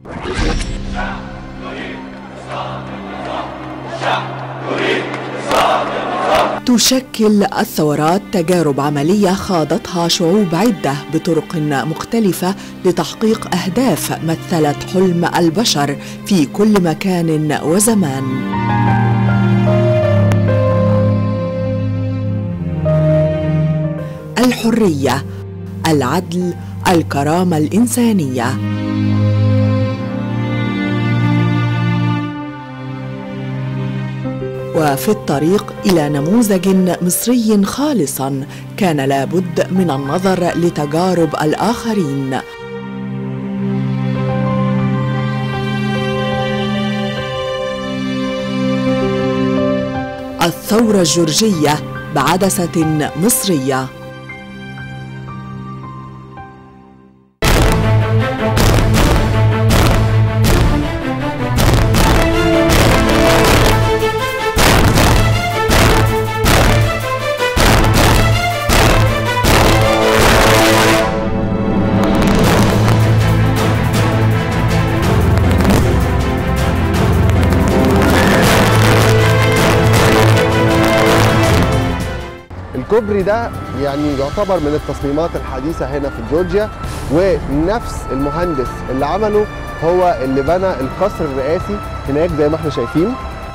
تشكل الثورات تجارب عمليه خاضتها شعوب عده بطرق مختلفه لتحقيق اهداف مثلت حلم البشر في كل مكان وزمان الحريه العدل الكرامه الانسانيه وفي الطريق الى نموذج مصري خالصا كان لابد من النظر لتجارب الاخرين الثوره الجورجيه بعدسه مصريه الكوبري ده يعني يعتبر من التصميمات الحديثة هنا في جورجيا ونفس المهندس اللي عمله هو اللي بنى القصر الرئاسي هناك زي ما احنا شايفين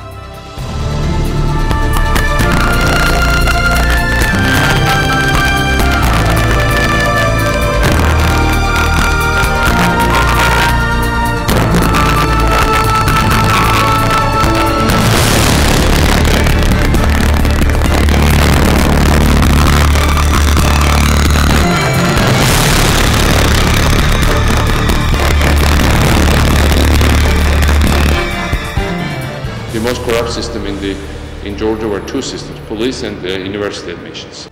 the most corrupt system in the in Georgia were two systems: police and uh, university admissions.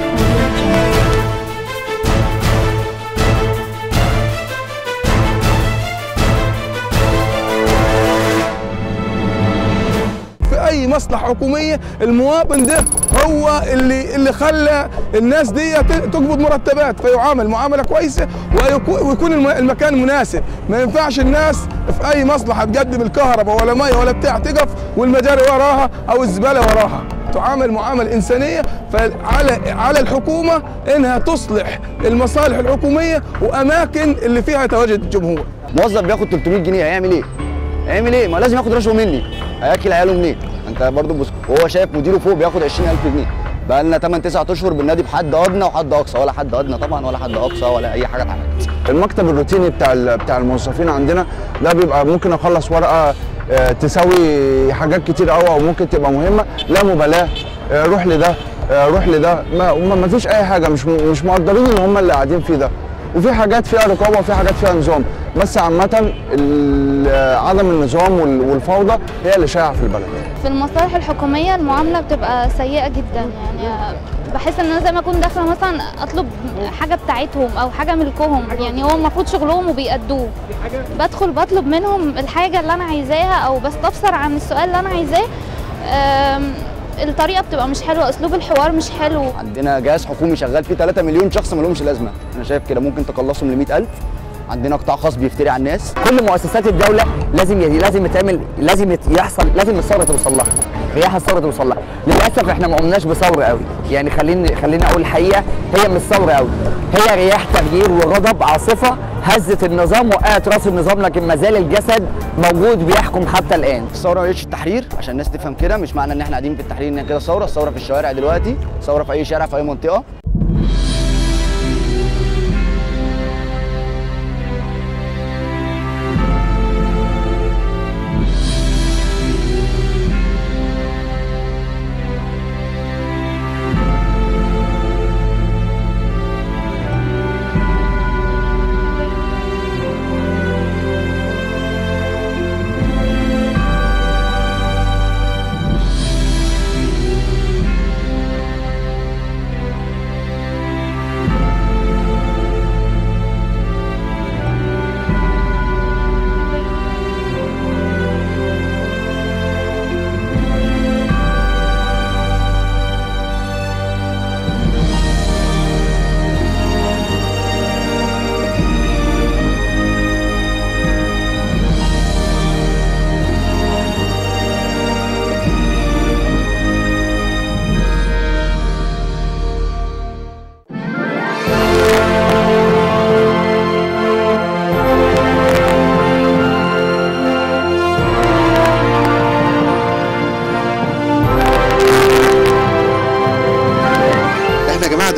في اي مصلحه حكوميه المواطن ده هو اللي اللي خلى الناس دي تقبض مرتبات فيعامل معامله كويسه ويكو- ويكون الم- المكان مناسب ما ينفعش الناس في اي مصلحه تقدم الكهرباء ولا ميه ولا بتاع تقف والمجاري وراها او الزباله وراها تعامل معامله انسانيه فعلى على الحكومه انها تصلح المصالح الحكوميه واماكن اللي فيها تواجد الجمهور موظف بياخد 300 جنيه هيعمل ايه؟ هيعمل ايه؟ ما لازم ياخد رشوه مني هياكل عياله منين؟ انت برضه بص وهو شايف مديره فوق بياخد 20000 جنيه بقى لنا 8 9 اشهر بننادي بحد ادنى وحد اقصى ولا حد ادنى طبعا ولا حد اقصى ولا اي حاجه اتعملت المكتب الروتيني بتاع ال- بتاع الموظفين عندنا ده بيبقى ممكن اخلص ورقه آه، تساوي حاجات كتير قوي او ممكن تبقى مهمه لا مبالاه آه، روح لده آه، روح لده ما ما ما فيش اي حاجه مش م- مش مقدرين ان هم اللي قاعدين فيه ده وفي حاجات فيها رقابه وفي حاجات فيها نظام بس عامه ال- آه، عدم النظام وال- والفوضى هي اللي شائعه في البلد في المصالح الحكومية المعاملة بتبقى سيئة جدا يعني بحس ان انا زي ما اكون داخله مثلا اطلب حاجه بتاعتهم او حاجه ملكهم يعني هو المفروض شغلهم وبيأدوه بدخل بطلب منهم الحاجه اللي انا عايزاها او بستفسر عن السؤال اللي انا عايزاه أم، الطريقه بتبقى مش حلوه اسلوب الحوار مش حلو عندنا جهاز حكومي شغال فيه 3 مليون شخص ما لهمش لازمه انا شايف كده ممكن تقلصهم ل 100000 عندنا قطاع خاص بيفتري على الناس كل مؤسسات الدوله لازم ي- لازم يتعمل لازم يت- يحصل لازم الثوره توصل لها رياح الثوره توصل لها للاسف احنا ما قمناش بثوره قوي يعني خليني خليني اقول الحقيقه هي مش ثوره قوي هي رياح تغيير وغضب عاصفه هزت النظام وقعت راس النظام لكن ما زال الجسد موجود بيحكم حتى الان الثوره ما بقتش التحرير عشان الناس تفهم كده مش معنى ان احنا قاعدين في التحرير ان كده ثوره الثوره في الشوارع دلوقتي ثوره في اي شارع في اي منطقه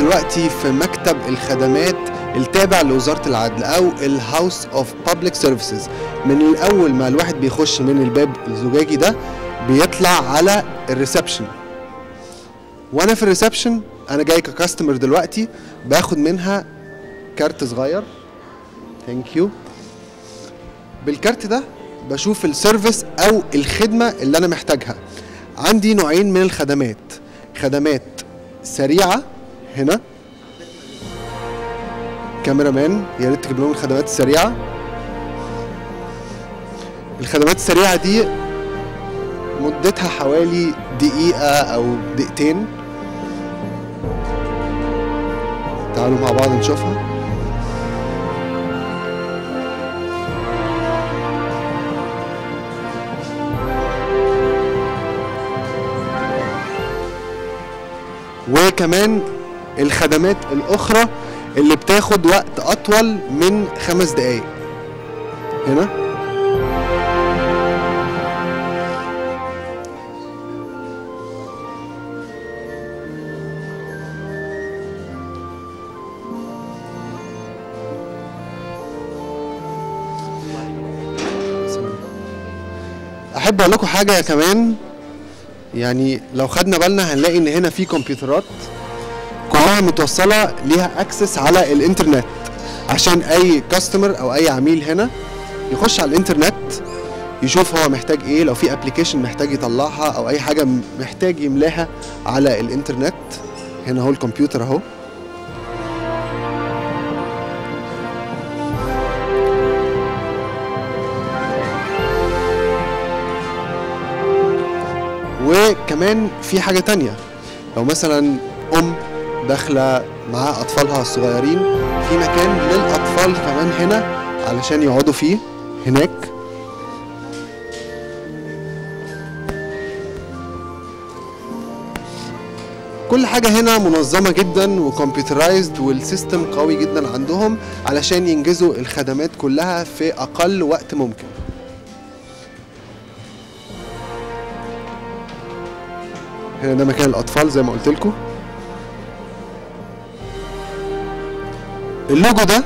دلوقتي في مكتب الخدمات التابع لوزارة العدل أو الهاوس اوف بابليك سيرفيسز من الأول ما الواحد بيخش من الباب الزجاجي ده بيطلع على الريسبشن وأنا في الريسبشن أنا جاي ككاستمر دلوقتي باخد منها كارت صغير ثانك يو بالكارت ده بشوف السيرفيس او الخدمه اللي انا محتاجها عندي نوعين من الخدمات خدمات سريعه هنا كاميرا مان يا ريت تجيب لهم الخدمات السريعه الخدمات السريعه دي مدتها حوالي دقيقه او دقيقتين تعالوا مع بعض نشوفها وكمان الخدمات الأخرى اللي بتاخد وقت أطول من خمس دقايق هنا احب اقول لكم حاجه كمان يعني لو خدنا بالنا هنلاقي ان هنا في كمبيوترات كلها متوصله ليها اكسس على الانترنت عشان اي كاستمر او اي عميل هنا يخش على الانترنت يشوف هو محتاج ايه لو في ابلكيشن محتاج يطلعها او اي حاجه محتاج يملاها على الانترنت هنا هو الكمبيوتر اهو وكمان في حاجة تانية لو مثلا أم داخلة مع أطفالها الصغيرين في مكان للأطفال كمان هنا علشان يقعدوا فيه هناك كل حاجة هنا منظمة جدا وكمبيوترايزد والسيستم قوي جدا عندهم علشان ينجزوا الخدمات كلها في أقل وقت ممكن هنا ده مكان الاطفال زي ما قلت لكم اللوجو ده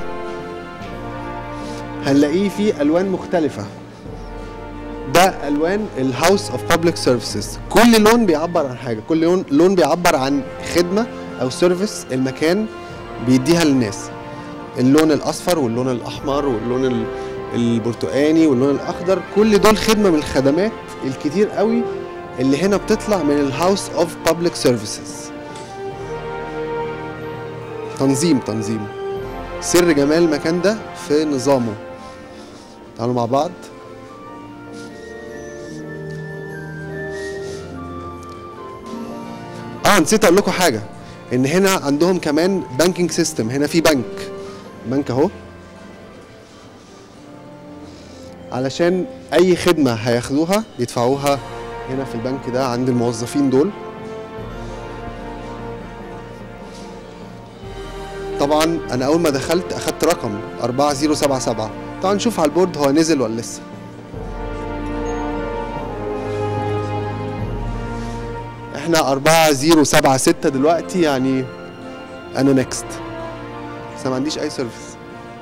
هنلاقيه فيه الوان مختلفه ده الوان الهاوس اوف بابليك سيرفيسز كل لون بيعبر عن حاجه كل لون لون بيعبر عن خدمه او سيرفيس المكان بيديها للناس اللون الاصفر واللون الاحمر واللون ال- البرتقاني واللون الاخضر كل دول خدمه من الخدمات الكتير قوي اللي هنا بتطلع من الهاوس اوف بابليك سيرفيسز تنظيم تنظيم سر جمال المكان ده في نظامه تعالوا مع بعض اه نسيت اقول لكم حاجه ان هنا عندهم كمان بانكينج سيستم هنا في بنك بنك اهو علشان اي خدمه هياخدوها يدفعوها هنا في البنك ده عند الموظفين دول طبعا انا اول ما دخلت اخدت رقم 4077 طبعا نشوف على البورد هو نزل ولا لسه احنا 4076 دلوقتي يعني انا نيكست بس أنا ما عنديش اي سيرفيس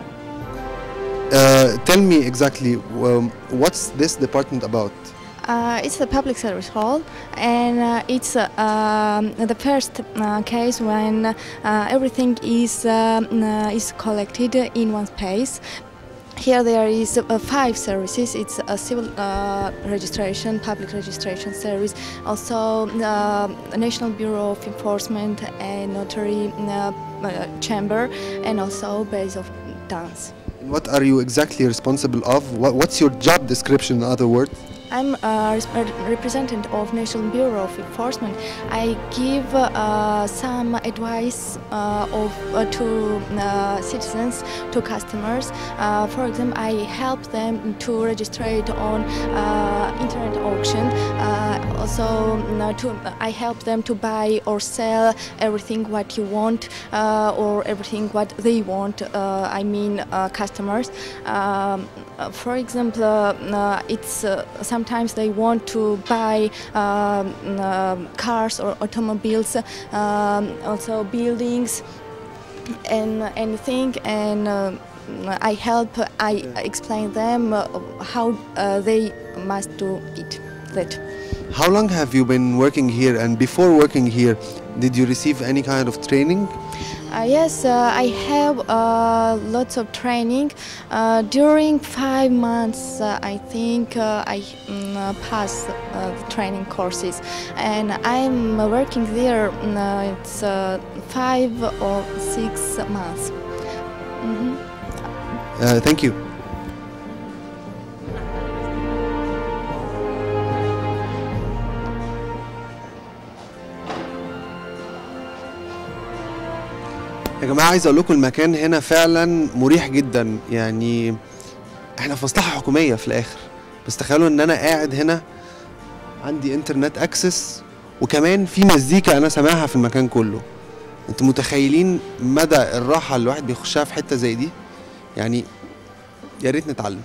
Uh, tell me exactly um, what's this department about? Uh, it's the public service hall, and uh, it's uh, um, the first uh, case when uh, everything is um, uh, is collected in one space. Here there is uh, five services. It's a civil uh, registration, public registration service, also uh, National Bureau of Enforcement and Notary uh, uh, Chamber, and also base of dance. What are you exactly responsible of? What, what's your job description, in other words? I'm a res- a representative of National Bureau of Enforcement. I give uh, some advice uh, of, uh, to uh, citizens, to customers. Uh, for example, I help them to register it on uh, internet auction. Uh, also, mm, to, I help them to buy or sell everything what you want uh, or everything what they want. Uh, I mean, uh, customers. Um, uh, for example, uh, it's uh, some sometimes they want to buy um, um, cars or automobiles, um, also buildings and anything and uh, I help, I explain them uh, how uh, they must do it. That. How long have you been working here? And before working here, did you receive any kind of training? Uh, yes, uh, I have uh, lots of training. Uh, during five months, uh, I think uh, I mm, uh, passed uh, the training courses, and I'm working there. mm, Uh, it's uh, five or six months. Mhm. Uh, thank you. يا جماعة عايز أقول لكم المكان هنا فعلا مريح جدا يعني احنا في مصلحة حكومية في الآخر بس تخيلوا إن أنا قاعد هنا عندي انترنت اكسس وكمان في مزيكا أنا سامعها في المكان كله انتوا متخيلين مدى الراحة اللي الواحد بيخشها في حتة زي دي يعني يا ريت نتعلم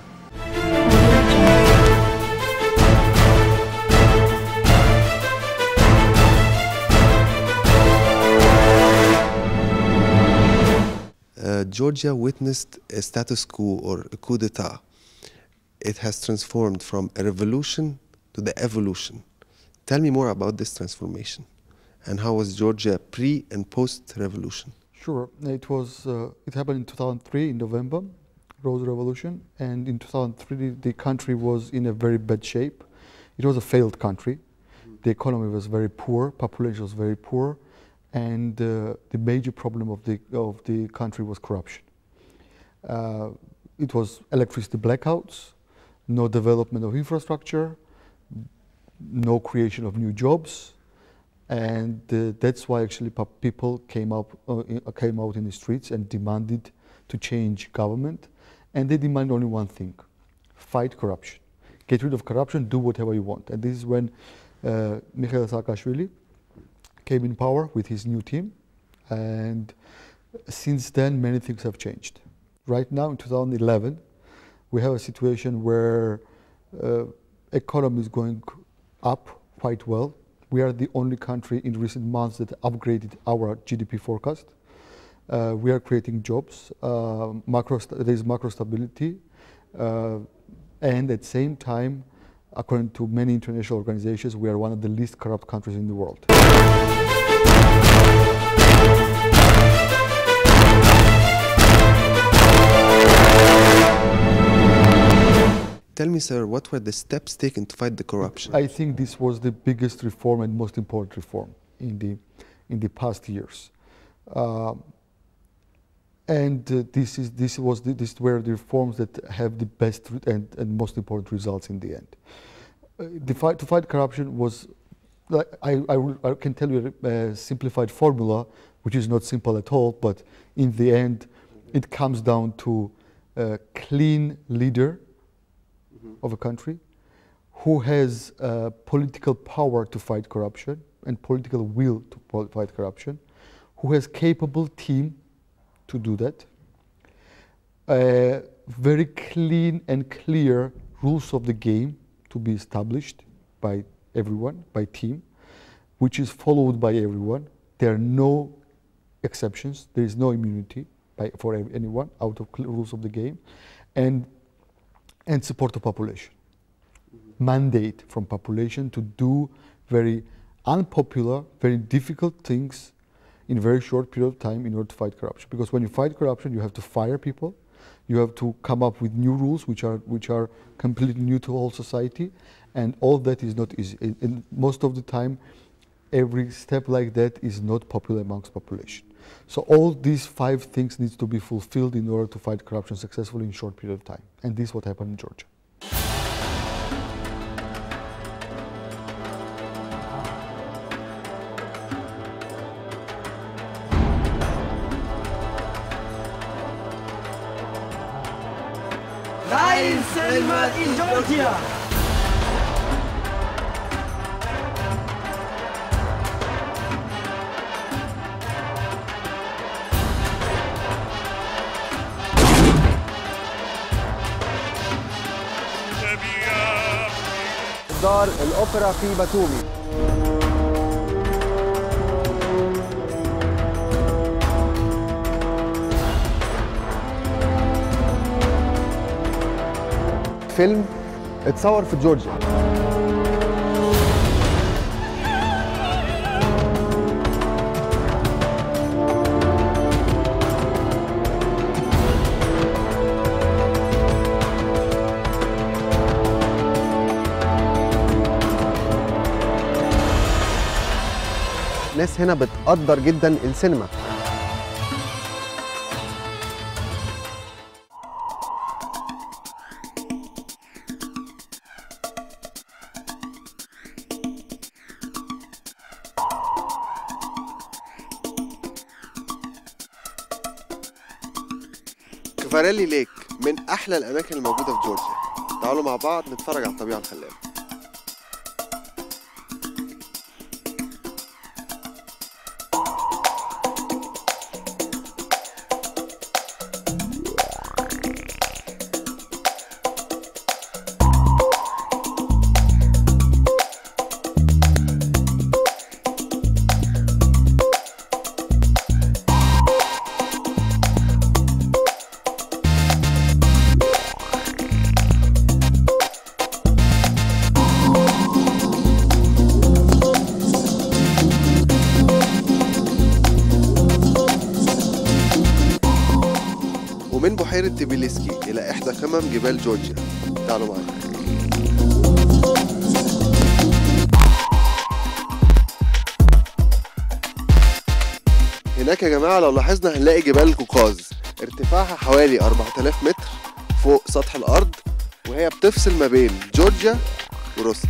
Uh, Georgia witnessed a status quo or a coup d'etat. It has transformed from a revolution to the evolution. Tell me more about this transformation and how was Georgia pre and post revolution? Sure. It was. Uh, it happened in 2003 in November, Rose Revolution, and in 2003 the country was in a very bad shape. It was a failed country. The economy was very poor. Population was very poor, and uh, the major problem of the of the country was corruption. Uh, it was electricity blackouts, no development of infrastructure, no creation of new jobs, and uh, that's why actually pop- people came up uh, in- uh, came out in the streets and demanded to change government, and they demand only one thing: fight corruption, get rid of corruption, do whatever you want. And this is when uh, Mikhail Saakashvili came in power with his new team, and since then many things have changed. Right now, in 2011, we have a situation where uh, economy is going up quite well. We are the only country in recent months that upgraded our GDP forecast. Uh, we are creating jobs. Uh, macro st- there is macro stability, uh, and at the same time, according to many international organizations, we are one of the least corrupt countries in the world. Tell me, sir, what were the steps taken to fight the corruption? I think this was the biggest reform and most important reform in the in the past years. Um, and uh, this is this was the, this were the reforms that have the best re- and, and most important results in the end. Uh, the fight to fight corruption was, like, I, I, will, I can tell you a uh, simplified formula, which is not simple at all, but in the end, it comes down to a clean leader of a country who has uh, political power to fight corruption and political will to pol- fight corruption, who has capable team to do that, uh, very clean and clear rules of the game to be established by everyone, by team, which is followed by everyone. There are no exceptions. There is no immunity by, for ev- anyone out of cl- rules of the game, and and support the population. Mandate from population to do very unpopular, very difficult things in a very short period of time in order to fight corruption. Because when you fight corruption, you have to fire people, you have to come up with new rules which are which are completely new to whole society, and all that is not easy. And- and most of the time, every step like that is not popular amongst population. So all these five things needs to be fulfilled in order to fight corruption successfully in a short period of time. And this is what happened in Georgia. Lion Selma in Georgia. دار الأوبرا في باتومي فيلم اتصور في جورجيا ناس هنا بتقدر جدا السينما كفاريلي ليك من احلى الاماكن الموجوده في جورجيا تعالوا مع بعض نتفرج على الطبيعه الخلابه ومن بحيرة تبيليسكي إلى إحدى قمم جبال جورجيا تعالوا معايا هناك يا جماعة لو لاحظنا هنلاقي جبال القوقاز ارتفاعها حوالي 4000 متر فوق سطح الأرض وهي بتفصل ما بين جورجيا وروسيا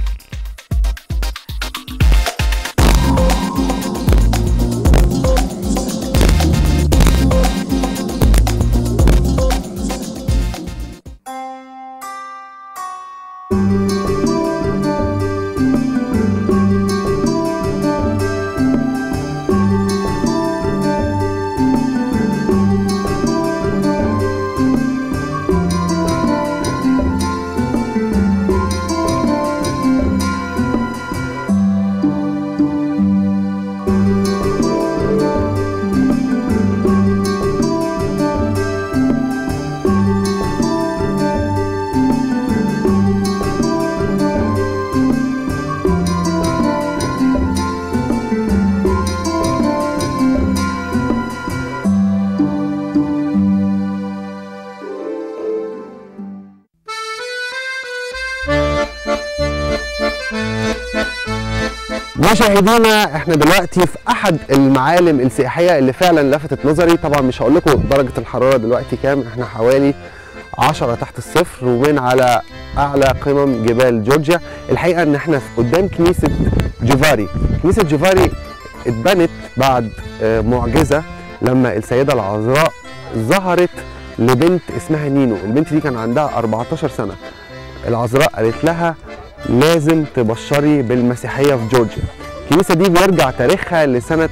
مشاهدينا احنا دلوقتي في احد المعالم السياحيه اللي فعلا لفتت نظري طبعا مش هقول لكم درجه الحراره دلوقتي كام احنا حوالي 10 تحت الصفر ومن على اعلى قمم جبال جورجيا الحقيقه ان احنا قدام كنيسه جوفاري كنيسه جوفاري اتبنت بعد آه، معجزه لما السيده العذراء ظهرت لبنت اسمها نينو البنت دي كان عندها 14 سنه العذراء قالت لها لازم تبشري بالمسيحيه في جورجيا الكنيسه دي بيرجع تاريخها لسنه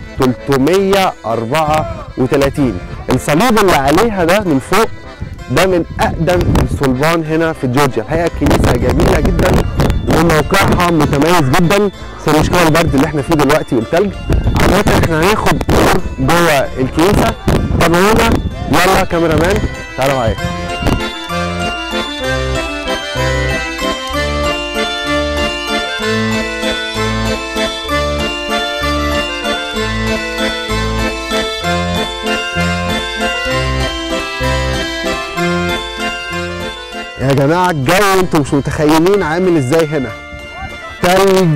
334 الصليب اللي عليها ده من فوق ده من اقدم الصلبان هنا في جورجيا الحقيقه الكنيسه جميله جدا وموقعها متميز جدا في مشكله البرد اللي احنا فيه دلوقتي والتلج عامه احنا هناخد دور جوه الكنيسه تابعونا يلا كاميرا مان تعالوا معايا يا جماعة الجو انتوا مش متخيلين عامل ازاي هنا تلج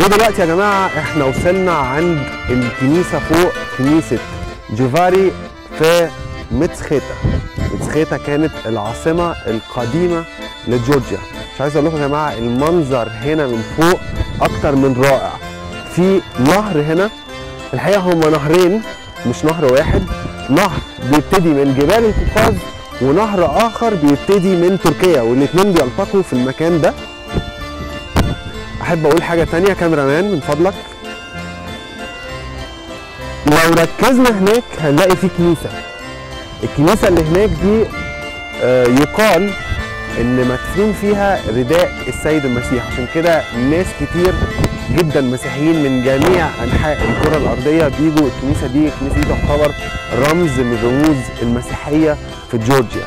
ودلوقتي يا جماعه احنا وصلنا عند الكنيسه فوق كنيسه جوفاري في متسخيتا متسخيتا كانت العاصمه القديمه لجورجيا مش عايز اقول لكم يا جماعه المنظر هنا من فوق اكتر من رائع في نهر هنا الحقيقه هما نهرين مش نهر واحد نهر بيبتدي من جبال القوقاز ونهر اخر بيبتدي من تركيا والاثنين بيلتقوا في المكان ده احب اقول حاجه تانية كاميرا مان من فضلك لو ركزنا هناك هنلاقي في كنيسه الكنيسه اللي هناك دي آه، يقال ان مدفون فيها رداء السيد المسيح عشان كده ناس كتير جدا مسيحيين من جميع انحاء الكره الارضيه بيجوا الكنيسه دي الكنيسه دي تعتبر رمز من رموز المسيحيه في جورجيا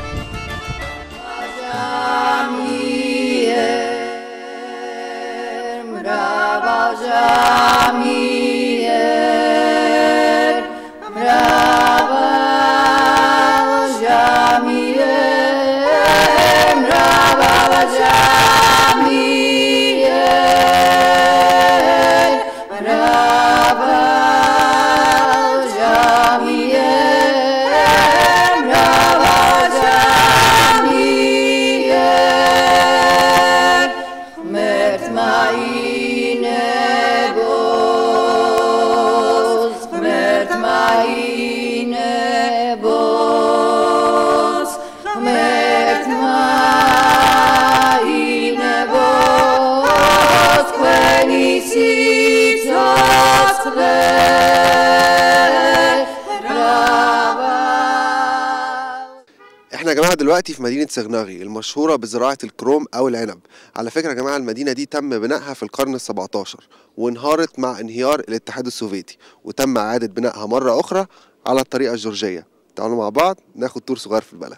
احنا يا جماعه دلوقتي في مدينه سغناغي المشهوره بزراعه الكروم او العنب على فكره يا جماعه المدينه دي تم بنائها في القرن ال17 وانهارت مع انهيار الاتحاد السوفيتي وتم اعاده بنائها مره اخرى على الطريقه الجورجيه تعالوا مع بعض ناخد تور صغير في البلد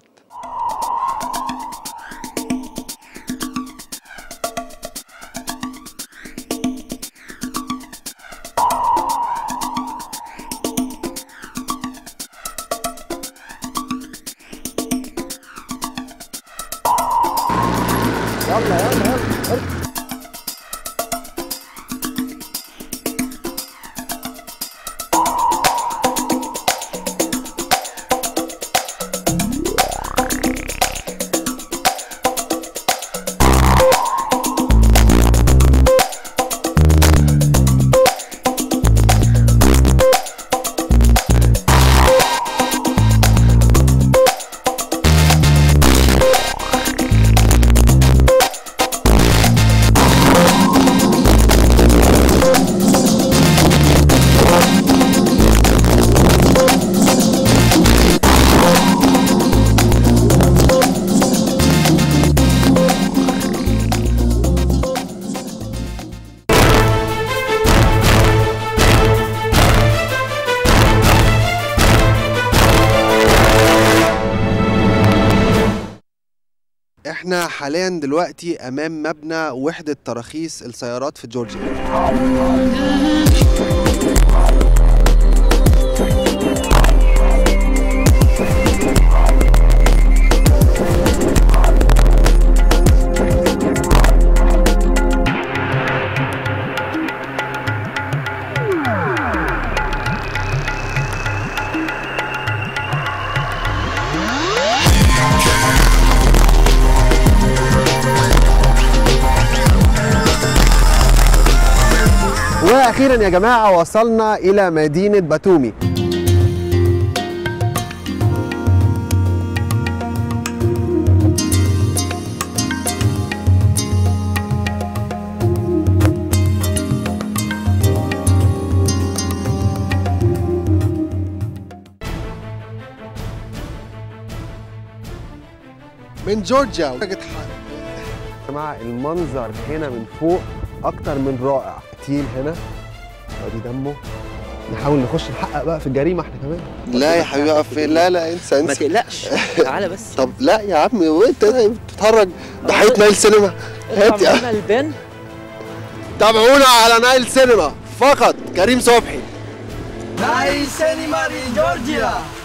احنا حاليا دلوقتي امام مبنى وحده تراخيص السيارات في جورجيا واخيرا يا جماعه وصلنا الى مدينه باتومي من جورجيا يا جماعه المنظر هنا من فوق اكتر من رائع تيل هنا ادي دمه نحاول نخش نحقق بقى في الجريمه احنا كمان لا يا حبيبي اقف فين لا لا انسى انسى ما تقلقش تعالى بس طب لا يا عم وانت بتتفرج ضحيه نايل سينما هات يا اطلع البان تابعونا على نايل سينما فقط كريم صبحي نايل سينما in Georgia.